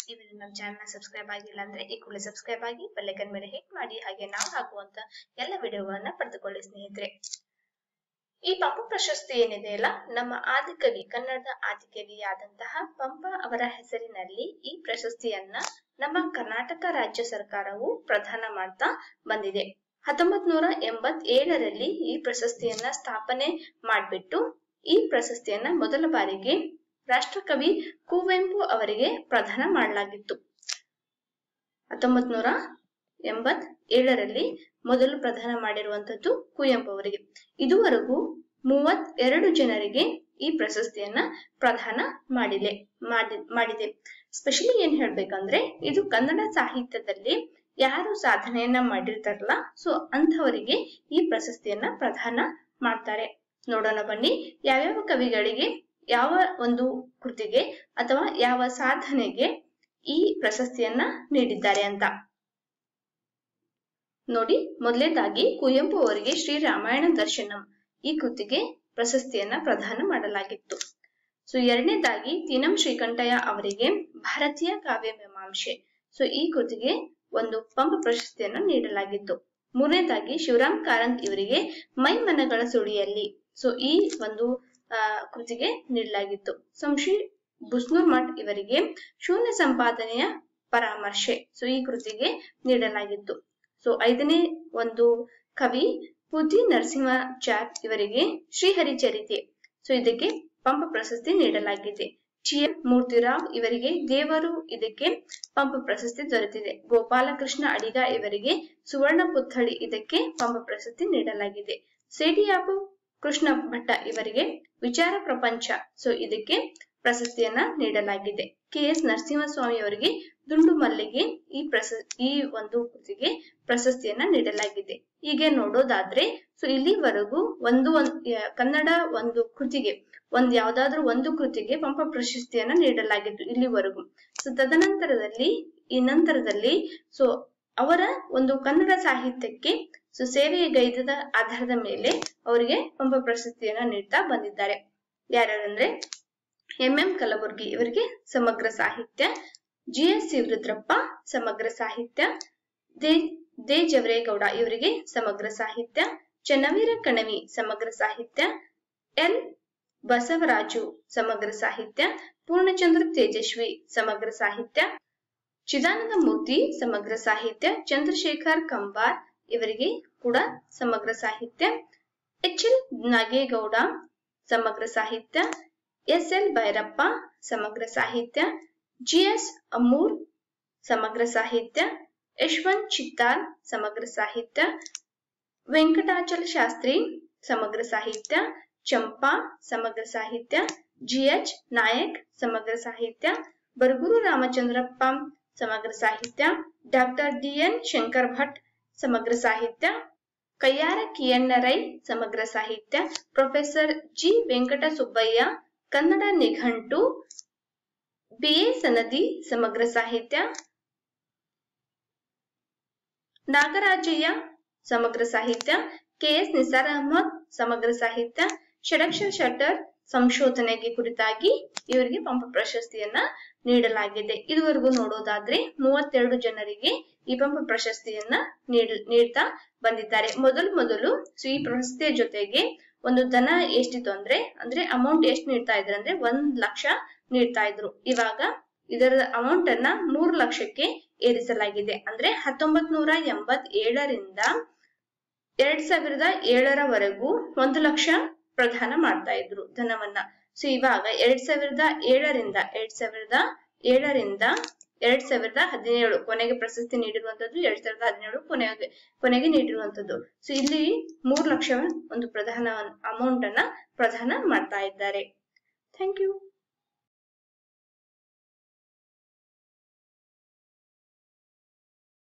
ನೀವು ನಮ್ಮ channel subscribe ಆಗಿಲ್ಲ ಅಂದ್ರೆ ಈ ಕೂಡಲೇ ಸಬ್ಸ್ಕ್ರೈಬ್ ಆಗಿ ಬೆಲ್ಲೈಕನ್ ಮೇಲೆ ಹಿಟ್ ಮಾಡಿ ಹಾಗೆ ನಾವು ಹಾಕುವಂತ ಎಲ್ಲ ವಿಡಿಯೋಗಳನ್ನ ಪಡೆದುಕೊಳ್ಳಿ ಸ್ನೇಹಿತರೆ ಈ ಪಂಪ ಪ್ರಶಸ್ತಿ ಏನಿದೆ ಅಲ್ಲ ನಮ್ಮ ಆದಿಕವಿ ಕನ್ನಡದ ಆದಿಕವಿಯಾದಂತಹ ಪಂಪ ಅವರ ಹೆಸರಿನಲ್ಲಿ ಈ ಪ್ರಶಸ್ತಿಯನ್ನ ನಮ್ಮ ಕರ್ನಾಟಕ ರಾಜ್ಯ ಸರ್ಕಾರವು ಪ್ರದಾನ ಮಾಡ್ತಾ ಬಂದಿದೆ ಹತ್ತೊಂಬತ್ ನೂರ ಎಂಬತ್ ಏಳರಲ್ಲಿ ಈ ಪ್ರಶಸ್ತಿಯನ್ನ ಸ್ಥಾಪನೆ ಮಾಡ್ಬಿಟ್ಟು ಈ ಪ್ರಶಸ್ತಿಯನ್ನ ಮೊದಲ ಬಾರಿಗೆ ರಾಷ್ಟ್ರಕವಿ ಕುವೆಂಪು ಅವರಿಗೆ ಪ್ರದಾನ ಮಾಡಲಾಗಿತ್ತು ಹತ್ತೊಂಬತ್ ನೂರ ಎಂಬತ್ ಏಳರಲ್ಲಿ ಮೊದಲು ಪ್ರದಾನ ಮಾಡಿರುವಂತದ್ದು ಕುವೆಂಪು ಅವರಿಗೆ ಇದುವರೆಗೂ ಮೂವತ್ ಎರಡು ಜನರಿಗೆ ಈ ಪ್ರಶಸ್ತಿಯನ್ನ ಪ್ರದಾನ ಮಾಡಿದೆ ಮಾಡಿದೆ ಸ್ಪೆಷಲಿ ಏನ್ ಹೇಳ್ಬೇಕಂದ್ರೆ ಇದು ಕನ್ನಡ ಸಾಹಿತ್ಯದಲ್ಲಿ ಯಾರು ಸಾಧನೆಯನ್ನ ಮಾಡಿರ್ತಾರಲ್ಲ ಸೊ ಅಂಥವರಿಗೆ ಈ ಪ್ರಶಸ್ತಿಯನ್ನ ಪ್ರದಾನ ಮಾಡ್ತಾರೆ ನೋಡೋಣ ಬನ್ನಿ ಯಾವ್ಯಾವ ಕವಿಗಳಿಗೆ ಯಾವ ಒಂದು ಕೃತಿಗೆ ಅಥವಾ ಯಾವ ಸಾಧನೆಗೆ ಈ ಪ್ರಶಸ್ತಿಯನ್ನ ನೀಡಿದ್ದಾರೆ ಅಂತ ನೋಡಿ ಮೊದಲೇದಾಗಿ ಕುವೆಂಪು ಅವರಿಗೆ ಶ್ರೀ ರಾಮಾಯಣ ದರ್ಶನಂ ಈ ಕೃತಿಗೆ ಪ್ರಶಸ್ತಿಯನ್ನ ಪ್ರದಾನ ಮಾಡಲಾಗಿತ್ತು ಸೊ ಎರಡನೇದಾಗಿ ತೀನಂ ಶ್ರೀಕಂಠಯ್ಯ ಅವರಿಗೆ ಭಾರತೀಯ ಕಾವ್ಯ ಮೀಮಾಂಸೆ ಸೊ ಈ ಕೃತಿಗೆ ಒಂದು ಪಂಪ ಪ್ರಶಸ್ತಿಯನ್ನ ನೀಡಲಾಗಿತ್ತು ಮೂರನೇದಾಗಿ ಶಿವರಾಮ್ ಕಾರಂತ್ ಇವರಿಗೆ ಮೈ ಮನಗಳ ಸುಳಿಯಲ್ಲಿ ಸೊ ಈ ಒಂದು ಕೃತಿಗೆ ನೀಡಲಾಗಿತ್ತು ಸಂಶಿ ಬುಸ್ನೂರ್ ಮಠ್ ಇವರಿಗೆ ಶೂನ್ಯ ಸಂಪಾದನೆಯ ಪರಾಮರ್ಶೆ ಸೊ ಈ ಕೃತಿಗೆ ನೀಡಲಾಗಿತ್ತು ಸೊ ಐದನೇ ಒಂದು ಕವಿ ಪುತಿ ನರಸಿಂಹಾಚಾರ್ ಇವರಿಗೆ ಶ್ರೀಹರಿಚರಿತೆ ಸೊ ಇದಕ್ಕೆ ಪಂಪ ಪ್ರಶಸ್ತಿ ನೀಡಲಾಗಿದೆ ಟಿ ಎಂ ಮೂರ್ತಿರಾವ್ ಇವರಿಗೆ ದೇವರು ಇದಕ್ಕೆ ಪಂಪ ಪ್ರಶಸ್ತಿ ದೊರೆತಿದೆ ಗೋಪಾಲಕೃಷ್ಣ ಅಡಿಗ ಇವರಿಗೆ ಸುವರ್ಣ ಪುತ್ಥಳಿ ಇದಕ್ಕೆ ಪಂಪ ಪ್ರಶಸ್ತಿ ನೀಡಲಾಗಿದೆ ಸೇಡಿಯಾಪು ಕೃಷ್ಣ ಭಟ್ಟ ಇವರಿಗೆ ವಿಚಾರ ಪ್ರಪಂಚ ಸೊ ಇದಕ್ಕೆ ಪ್ರಶಸ್ತಿಯನ್ನ ನೀಡಲಾಗಿದೆ ಕೆ ಎಸ್ ನರಸಿಂಹಸ್ವಾಮಿ ಅವರಿಗೆ ದುಂಡು ಮಲ್ಲಿಗೆ ಈ ಪ್ರಶ ಈ ಒಂದು ಕೃತಿಗೆ ಪ್ರಶಸ್ತಿಯನ್ನ ನೀಡಲಾಗಿದೆ ಹೀಗೆ ನೋಡೋದಾದ್ರೆ ಸೊ ಇಲ್ಲಿವರೆಗೂ ಒಂದು ಕನ್ನಡ ಒಂದು ಕೃತಿಗೆ ಒಂದ್ ಯಾವ್ದಾದ್ರು ಒಂದು ಕೃತಿಗೆ ಪಂಪ ಪ್ರಶಸ್ತಿಯನ್ನ ನೀಡಲಾಗಿತ್ತು ಇಲ್ಲಿವರೆಗೂ ಸೊ ತದನಂತರದಲ್ಲಿ ಈ ನಂತರದಲ್ಲಿ ಸೊ ಅವರ ಒಂದು ಕನ್ನಡ ಸಾಹಿತ್ಯಕ್ಕೆ ಸೊ ಸೇವೆಗೈದದ ಆಧಾರದ ಮೇಲೆ ಅವರಿಗೆ ಪಂಪ ಪ್ರಶಸ್ತಿಯನ್ನ ನೀಡ್ತಾ ಬಂದಿದ್ದಾರೆ ಯಾರ್ಯಾರಂದ್ರೆ ಎಂ ಎಂ ಕಲಬುರ್ಗಿ ಇವರಿಗೆ ಸಮಗ್ರ ಸಾಹಿತ್ಯ ಜಿ ಎಸ್ ಶಿವರುದ್ರಪ್ಪ ಸಮಗ್ರ ಸಾಹಿತ್ಯ ದೇ ದೇ ಜವರೇಗೌಡ ಇವರಿಗೆ ಸಮಗ್ರ ಸಾಹಿತ್ಯ ಚನ್ನವೀರ ಕಣವಿ ಸಮಗ್ರ ಸಾಹಿತ್ಯ ಎಲ್ ಬಸವರಾಜು ಸಮಗ್ರ ಸಾಹಿತ್ಯ ಪೂರ್ಣಚಂದ್ರ ತೇಜಸ್ವಿ ಸಮಗ್ರ ಸಾಹಿತ್ಯ ಚಿದಾನಂದ ಮೂರ್ತಿ ಸಮಗ್ರ ಸಾಹಿತ್ಯ ಚಂದ್ರಶೇಖರ್ ಕಂಬಾರ್ ಇವರಿಗೆ ಕೂಡ ಸಮಗ್ರ ಸಾಹಿತ್ಯ ಎಚ್ ಎಲ್ ನಾಗೇಗೌಡ ಸಮಗ್ರ ಸಾಹಿತ್ಯ ಎಸ್ ಎಲ್ ಭೈರಪ್ಪ ಸಮಗ್ರ ಸಾಹಿತ್ಯ ಜಿಎಸ್ ಅಮೂರ್ ಸಮಗ್ರ ಸಾಹಿತ್ಯ ಯಶವಂತ್ ಚಿತ್ತಾಲ್ ಸಮಗ್ರ ಸಾಹಿತ್ಯ ವೆಂಕಟಾಚಲ ಶಾಸ್ತ್ರಿ ಸಮಗ್ರ ಸಾಹಿತ್ಯ ಚಂಪಾ ಸಮಗ್ರ ಸಾಹಿತ್ಯ ಜಿಎಚ್ ನಾಯಕ್ ಸಮಗ್ರ ಸಾಹಿತ್ಯ ಬರಗೂರು ರಾಮಚಂದ್ರಪ್ಪ ಸಮಗ್ರ ಸಾಹಿತ್ಯ ಡಾಕ್ಟರ್ ಡಿಎನ್ ಶಂಕರ್ ಭಟ್ ಸಮಗ್ರ ಸಾಹಿತ್ಯ ಕಯ್ಯಾರ ಕಿಯಣ್ಣರೈ ಸಮಗ್ರ ಸಾಹಿತ್ಯ ಪ್ರೊಫೆಸರ್ ಜಿ ವೆಂಕಟ ಸುಬ್ಬಯ್ಯ ಕನ್ನಡ ನಿಘಂಟು ಬಿಎ ಸನದಿ ಸಮಗ್ರ ಸಾಹಿತ್ಯ ನಾಗರಾಜಯ್ಯ ಸಮಗ್ರ ಸಾಹಿತ್ಯ ಕೆಎಸ್ ನಿಸಾರ್ ಅಹಮದ್ ಸಮಗ್ರ ಸಾಹಿತ್ಯ ಷಡಕ್ಷರ ಶಟರ್ ಸಂಶೋಧನೆಗೆ ಕುರಿತಾಗಿ ಇವರಿಗೆ ಪಂಪ ಪ್ರಶಸ್ತಿಯನ್ನ ನೀಡಲಾಗಿದೆ ಇದುವರೆಗೂ ನೋಡೋದಾದ್ರೆ ಮೂವತ್ತೆರಡು ಜನರಿಗೆ ಈ ಪಂಪ ಪ್ರಶಸ್ತಿಯನ್ನ ನೀಡ್ತಾ ಬಂದಿದ್ದಾರೆ ಮೊದಲು ಮೊದಲು ಈ ಪ್ರಶಸ್ತಿಯ ಜೊತೆಗೆ ಒಂದು ಧನ ಎಷ್ಟಿತ್ತು ಅಂದ್ರೆ ಅಂದ್ರೆ ಅಮೌಂಟ್ ಎಷ್ಟು ನೀಡ್ತಾ ಇದ್ರು ಅಂದ್ರೆ ಒಂದ್ ಲಕ್ಷ ನೀಡ್ತಾ ಇದ್ರು ಇವಾಗ ಇದರ ಅಮೌಂಟ್ ಅನ್ನ ಮೂರು ಲಕ್ಷಕ್ಕೆ ಏರಿಸಲಾಗಿದೆ ಅಂದ್ರೆ ಹತ್ತೊಂಬತ್ ನೂರ ಎಂಬತ್ ಏಳರಿಂದ ಎರಡ್ ಸಾವಿರದ ಏಳರವರೆಗೂ ಒಂದು ಲಕ್ಷ ಪ್ರದಾನ ಮಾಡ್ತಾ ಇದ್ರು ಧನವನ್ನ ಸೊ ಇವಾಗ ಎರಡ್ ಸಾವಿರದ ಏಳರಿಂದ ಎರಡ್ ಸಾವಿರದ ಏಳರಿಂದ ಎರಡ್ ಸಾವಿರದ ಹದಿನೇಳು ಕೊನೆಗೆ ಪ್ರಶಸ್ತಿ ನೀಡಿರುವಂತದ್ದು ಎರಡ್ ಸಾವಿರದ ಹದಿನೇಳು ಕೊನೆಗೆ ಕೊನೆಗೆ ನೀಡಿರುವಂತದ್ದು ಸೊ ಇಲ್ಲಿ ಮೂರು ಲಕ್ಷ ಒಂದು ಪ್ರಧಾನ ಅಮೌಂಟ್ ಅನ್ನ ಪ್ರದಾನ ಮಾಡ್ತಾ ಇದ್ದಾರೆ ಥ್ಯಾಂಕ್ ಯು